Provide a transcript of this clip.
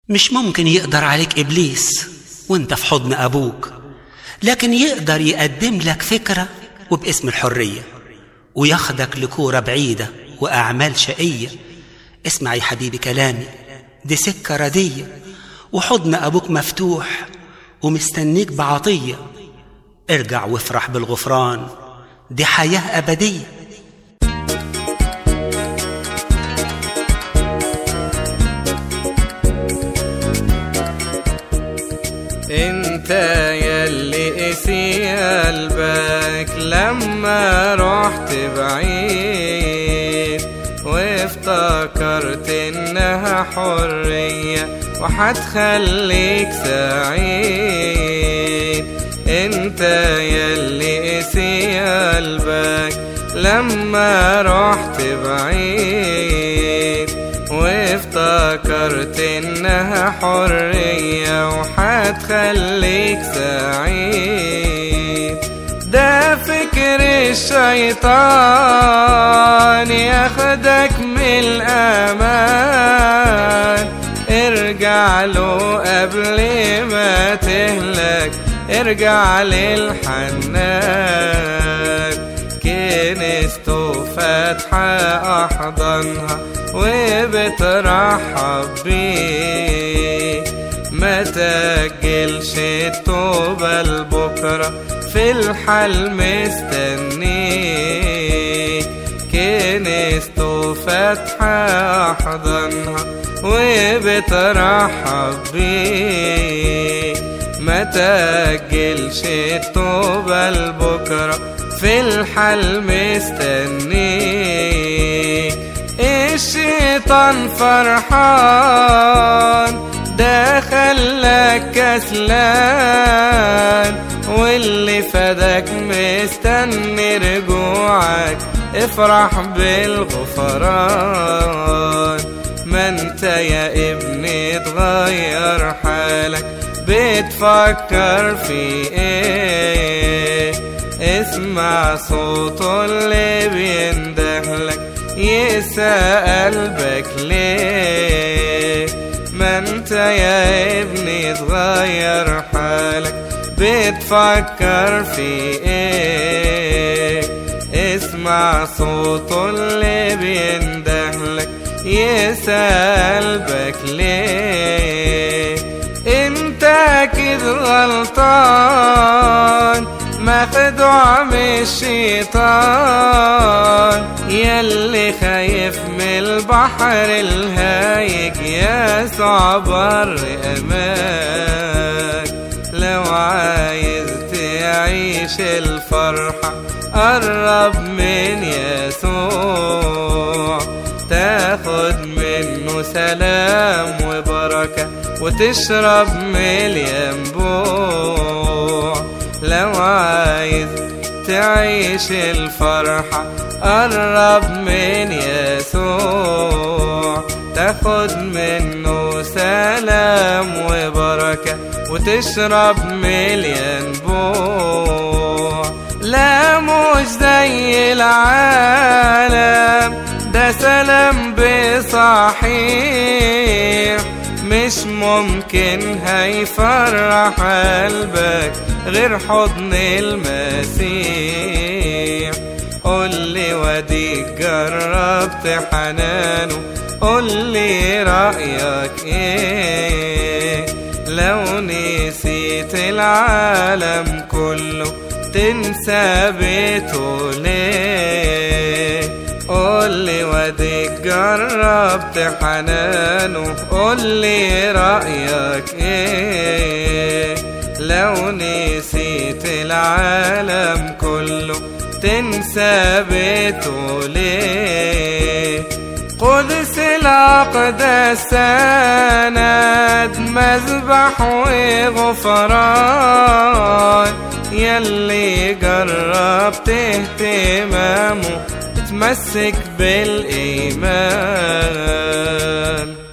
مش ممكن يقدر عليك إبليس وانت في حضن أبوك لكن يقدر يقدم لك فكرة وباسم الحرية وياخدك لكورة بعيدة وأعمال شقية اسمع يا حبيبي كلامي دي سكة ردية وحضن أبوك مفتوح ومستنيك بعطية ارجع وافرح بالغفران دي حياة أبدية انت يلي قسي قلبك لما رحت بعيد وافتكرت انها حرية وحتخليك سعيد انت يلي قسي قلبك لما رحت بعيد وافتكرت انها حرية وحتخليك سعيد ده فكر الشيطان ياخدك من الامان ارجع له قبل ما تهلك ارجع للحنان كنيسته فاتحة أحضانها وبترحب بيه ما تأجلش التوبة لبكرة في الحال مستنيه كنيسته فاتحة أحضانها وبترحب بيه ما تأجلش التوبة لبكرة في الحال مستنيه الشيطان فرحان ده خلاك كسلان واللي فدك مستني رجوعك افرح بالغفران ما انت يا ابني تغير حالك بتفكر في ايه اسمع صوته اللي بيندهلك يسأل قلبك ليه ما انت يا ابني تغير حالك بتفكر في ايه اسمع صوته اللي بيندهلك يسأل قلبك ليه انت اكيد غلطان مخدوع من الشيطان يلي خايف من البحر الهايج يسوع بر امان لو عايز تعيش الفرحة قرب من يسوع تاخد منه سلام وبركة وتشرب من الينبوع لو عايز تعيش الفرحة قرب من يسوع تاخد منه سلام وبركة وتشرب من الينبوع لا مش زي العالم ده سلام بصحيح مش ممكن هيفرح قلبك غير حضن المسيح قول لي وديك جربت حنانه قول لي رأيك ايه لو نسيت العالم كله تنسى بيته ليه قول لي وديك جربت حنانه قول لي رأيك ايه لو نسيت العالم كله تنسى بيته ليه قدس الأقدس سند مذبح وغفران يلي جربت اهتمامه تمسك بالإيمان